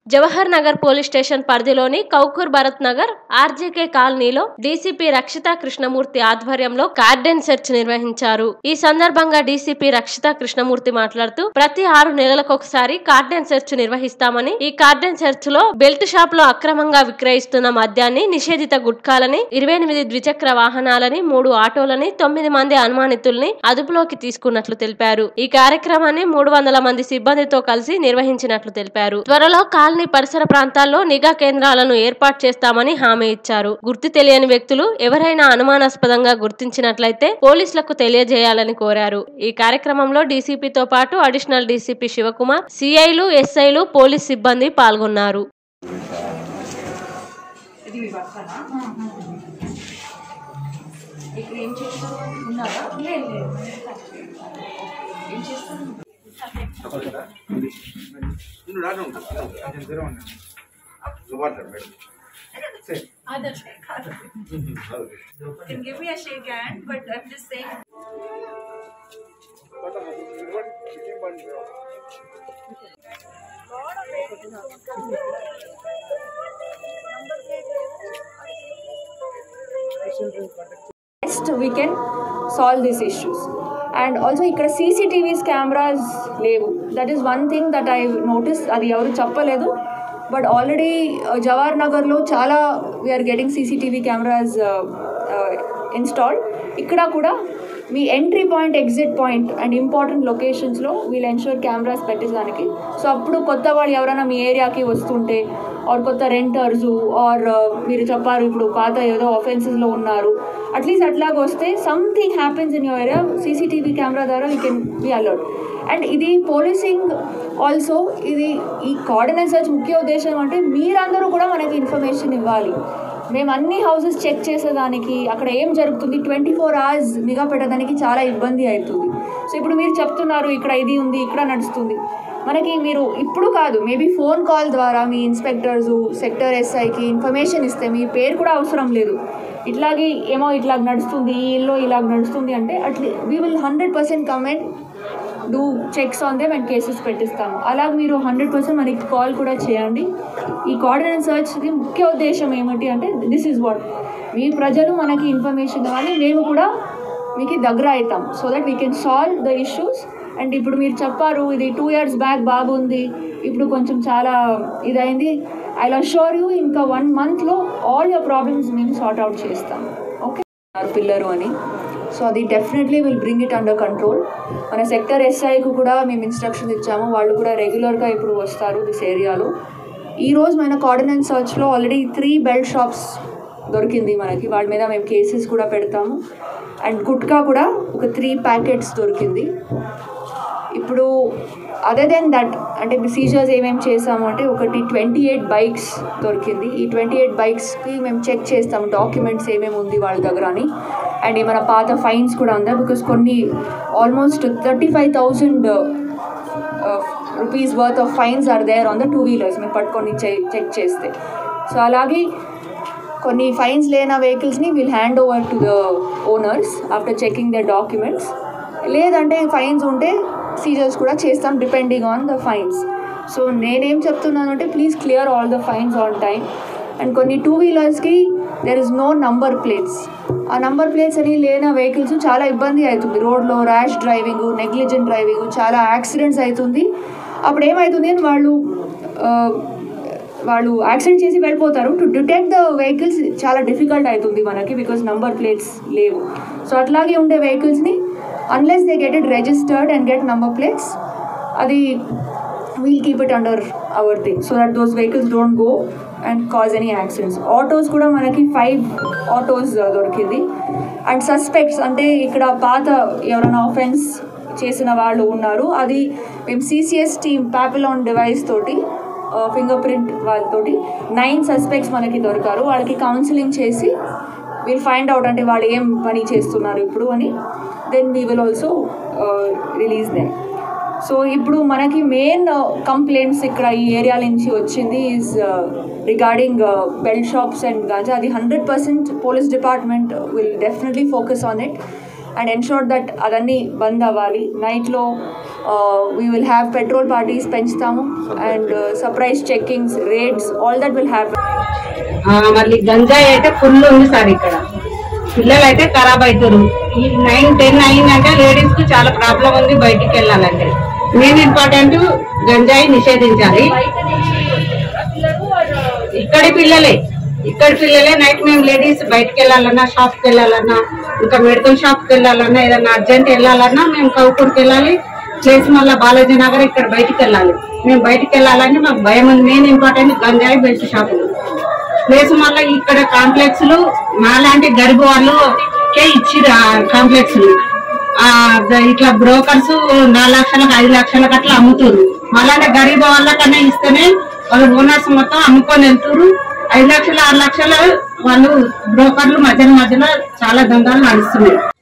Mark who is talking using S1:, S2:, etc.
S1: Jawahar Nagar police station పరిధిలోని Kowkur Bharat Nagar RJK కాలనీలో DCP Rakshita Krishnamurthy ఆధ్వర్యంలో కార్డెన్ సెర్చ్ నిర్వహించారు ఈ సందర్భంగా డీసీపీ రక్షిత కృష్ణమూర్తి మాట్లాడుతూ ప్రతి ఆరు నెలలకొకసారి కార్డెన్ సెర్చ్ నిర్వహిస్తామని ఈ కార్డెన్ సెర్చ్ లో బెల్ట్ షాప్ లో అక్రమంగా విక్రయిస్తున్న మద్యాన్ని నిషేధిత గుట్కాలని ఇరవై ఎనిమిది ద్విచక్ర వాహనాలని మూడు ఆటోలని తొమ్మిది మంది అనుమానితుల్ని అదుపులోకి తీసుకున్నట్లు తెలిపారు ఈ కార్యక్రమాన్ని మూడు వందల మంది సిబ్బందితో కలిసి నిర్వహించినట్లు తెలిపారు త్వరలో కాలనీ పరిసర ప్రాంతాల్లో నిఘా కేంద్రాలను ఏర్పాటు చేస్తామని హామీ ఇచ్చారు గుర్తు తెలియని వ్యక్తులు ఎవరైనా అనుమానాస్పదంగా గుర్తించినట్లయితే పోలీసులకు తెలియజేయాలని కోరారు ఈ కార్యక్రమంలో డీసీపీతో పాటు అడిషనల్ డీసీపీ శివకుమార్ సిఐలు ఎస్ఐలు పోలీస్ సిబ్బంది పాల్గొన్నారు
S2: ఇది మీ భర్తనా ఇక్కడ ఏం చేస్తారు ఉన్నారా లేదు లేదు ఏం చేస్తారు
S3: నువ్వు రాను మాట్లాడు madam
S2: Other shake, other You can give me a shake hand, but I'm just saying.
S4: best we can solve these issues and also ఇక్కడ సీసీటీవీస్ కెమెరాస్ లేవు that is one thing that I notice అది ఎవరు చెప్పలేదు but already Jawahar నగర్లో చాలా we're getting CCTV cameras installed ఇక్కడ కూడా మీ entry point exit point and important లొకేషన్స్లో వీళ్ళు ఎన్షూర్ కెమెరాస్ పెట్టేదానికి సో అప్పుడు కొత్త వాళ్ళు ఎవరైనా మీ ఏరియాకి వస్తుంటే ఆర్ కొత్త రెంటర్స్ ఆర్ మీరు చెప్పారు ఇప్పుడు పాత ఏదో ఆఫెన్సెస్లో ఉన్నారు అట్లీస్ట్ అట్లాగ వస్తే something happens in your area CCTV camera ద్వారా you can be alert and ఇది పోలీసింగ్ ఆల్సో ఇది ఈ కోఆర్డినేట్ సర్చ్ ముఖ్య ఉద్దేశం అంటే మీరందరూ కూడా మనకి ఇన్ఫర్మేషన్ ఇవ్వాలి మేము అన్ని హౌసెస్ చెక్ చేసేదానికి అక్కడ ఏం జరుగుతుంది ట్వంటీ ఫోర్ అవర్స్ నిఘా పెట్టడానికి చాలా ఇబ్బంది అవుతుంది సో ఇప్పుడు మీరు చెప్తున్నారు ఇక్కడ ఇది ఉంది ఇక్కడ నడుస్తుంది మనకి మీరు ఇప్పుడు కాదు మేబీ ఫోన్ కాల్ ద్వారా మీ ఇన్స్పెక్టర్స్ సెక్టర్ ఎస్ఐకి ఇన్ఫర్మేషన్ ఇస్తే మీ పేరు కూడా అవసరం లేదు ఇట్లాగే ఏమో ఇట్లా నడుస్తుంది ఈ ఇల్లు ఇలాగ నడుస్తుంది అంటే అట్లీ we will hundred percent comment do checks on them and cases పెట్టిస్తాము అలా మీరు హండ్రెడ్ పర్సెంట్ మనకి కాల్ కూడా చేయండి ఈ కోఆర్డినేట్ సర్చ్కి ముఖ్య ఉద్దేశం ఏమిటి అంటే దిస్ ఈజ్ వాట్ మీ ప్రజలు మనకి ఇన్ఫర్మేషన్ ఇవ్వాలి మేము కూడా మీకు దగ్గర అవుతాం so that we can solve the issues and ఇప్పుడు మీరు చెప్పారు ఇది టూ ఇయర్స్ బ్యాక్ బాగుంది ఇప్పుడు కొంచెం చాలా ఇదైంది ఐ అష్యూర్ యూ ఇంకా వన్ మంత్లో ఆల్ యువర్ ప్రాబ్లమ్స్ మేము సార్ట్ అవుట్ చేస్తాం ఓకే పిల్లరు అని సో అది definitely will bring it under control మన సెక్టర్ ఎస్ఐకి కూడా మేము ఇన్స్ట్రక్షన్స్ ఇచ్చాము వాళ్ళు కూడా రెగ్యులర్గా ఇప్పుడు వస్తారు దిస్ ఏరియాలో ఈరోజు మన కోఆర్డినేట్ సర్చ్లో ఆల్రెడీ త్రీ బెల్ట్ షాప్స్ దొరికింది మనకి వాళ్ళ మీద మేము కేసెస్ కూడా పెడతాము అండ్ గుట్కా కూడా ఒక త్రీ ప్యాకెట్స్ దొరికింది ఇప్పుడు అదర్ దెన్ దట్ అంటే సీజర్స్ ఏమేమి చేసాము అంటే ఒకటి ట్వంటీ ఎయిట్ బైక్స్ దొరికింది ఈ ట్వంటీ ఎయిట్ బైక్స్కి మేము చెక్ చేస్తాము డాక్యుమెంట్స్ ఏమేమి ఉంది వాళ్ళ దగ్గర అని అండ్ ఏమైనా పాత ఫైన్స్ కూడా ఉందా బికాస్ కొన్ని almost thirty five thousand rupees worth of fines are there on the two wheelers మేము పట్టుకొని చెక్ చేస్తే సో అలాగే కొన్ని ఫైన్స్ లేన వెహికల్స్ని will hand over to the owners after checking the documents లేదంటే ఫైన్స్ ఉంటే సీజర్స్ కూడా చేస్తాం depending on the fines so నేనేం చెప్తున్నాను అంటే please clear all the fines on time and కొన్ని టూ వీలర్స్కి there is no number plates ఆ నంబర్ ప్లేట్స్ అని లేని వెహికల్స్ చాలా ఇబ్బంది అవుతుంది రోడ్లో ర్యాష్ డ్రైవింగ్ నెగ్లిజెంట్ డ్రైవింగ్ చాలా యాక్సిడెంట్స్ అవుతుంది అప్పుడు ఏమవుతుంది అని వాళ్ళు వాళ్ళు యాక్సిడెంట్ చేసి వెళ్ళిపోతారు టు డిటెక్ట్ ద వెహికల్స్ చాలా డిఫికల్ట్ అవుతుంది మనకి బికాస్ నంబర్ ప్లేట్స్ లేవు సో అట్లాగే ఉండే వెహికల్స్ని unless they get it registered and get number plates అది we'll keep it under our thing so that those vehicles don't go and cause any accidents autos కూడా మనకి five autos దొరికింది and suspects అంటే ఇక్కడ పాత ఎవరైనా ఆఫెన్స్ చేసిన వాళ్ళు ఉన్నారు అది మేము సీసీఎస్ టీమ్ ప్యాపిలాన్ డివైస్ తోటి ఫింగర్ ప్రింట్ వాళ్ళతోటి నైన్ సస్పెక్ట్స్ మనకి దొరికారు వాళ్ళకి కౌన్సిలింగ్ చేసి విల్ ఫైండ్ అవుట్ అంటే వాళ్ళు ఏం పని చేస్తున్నారు ఇప్పుడు అని then we will also release them so ఇప్పుడు మనకి మెయిన్ కంప్లైంట్స్ ఇక్కడ ఈ ఏరియా నుంచి వచ్చింది is regarding belt shops and ganja అది hundred percent police department will definitely focus on it and ensure that అదన్నీ బంద్ అవ్వాలి నైట్లో we will have patrol parties పెంచుతాము and surprise checkings rates all that will have
S5: ah, మళ్ళీ గంజాయి అయితే full ఉంది సార్ ఇక్కడ పిల్లలు అయితే ఖరాబ్ అవుతారు ఈ నైన్ టెన్ అయిందంటే లేడీస్ కు చాలా ప్రాబ్లం ఉంది బయటికి వెళ్ళాలంటే మెయిన్ ఇంపార్టెంట్ గంజాయి నిషేధించాలి ఇక్కడి పిల్లలే ఇక్కడి పిల్లలే నైట్ మేము లేడీస్ బయటికి వెళ్ళాలన్నా షాప్ కి వెళ్ళాలన్నా ఇంకా మెడికల్ షాప్ కి వెళ్ళాలన్నా ఏదన్నా అర్జెంట్ వెళ్ళాలన్నా మేము కౌకూర్కి వెళ్ళాలి ప్లేస్ మళ్ళీ బాలాజీ నగర్ ఇక్కడ బయటికి వెళ్ళాలి మేము బయటికి వెళ్ళాలంటే మాకు భయం ఉంది మెయిన్ ఇంపార్టెంట్ గంజాయి బెల్ట్ షాపులు ప్లేస్ మళ్ళీ ఇక్కడ కాంప్లెక్స్ లు మాలాంటి గరీబ్ వాళ్ళు కే ఇచ్చిర్రు ఆ కాంప్లెక్స్ లు ఆ ద- ఇట్లా బ్రోకర్స్ నాలుగు లక్షలకు ఐదు లక్షలకు అట్లా అమ్ముతున్నారు మళ్ళీ గరీబ్ వాళ్ళకన్నా ఇస్తేనే వాళ్ళు ఓనర్స్ మొత్తం అమ్ముకొని వెళ్తున్నారు ఐదు లక్షలు ఆరు లక్షలు వాళ్ళు బ్రోకర్లు మధ్యలో మధ్యలో చాలా దందాలు నడుస్తున్నాయి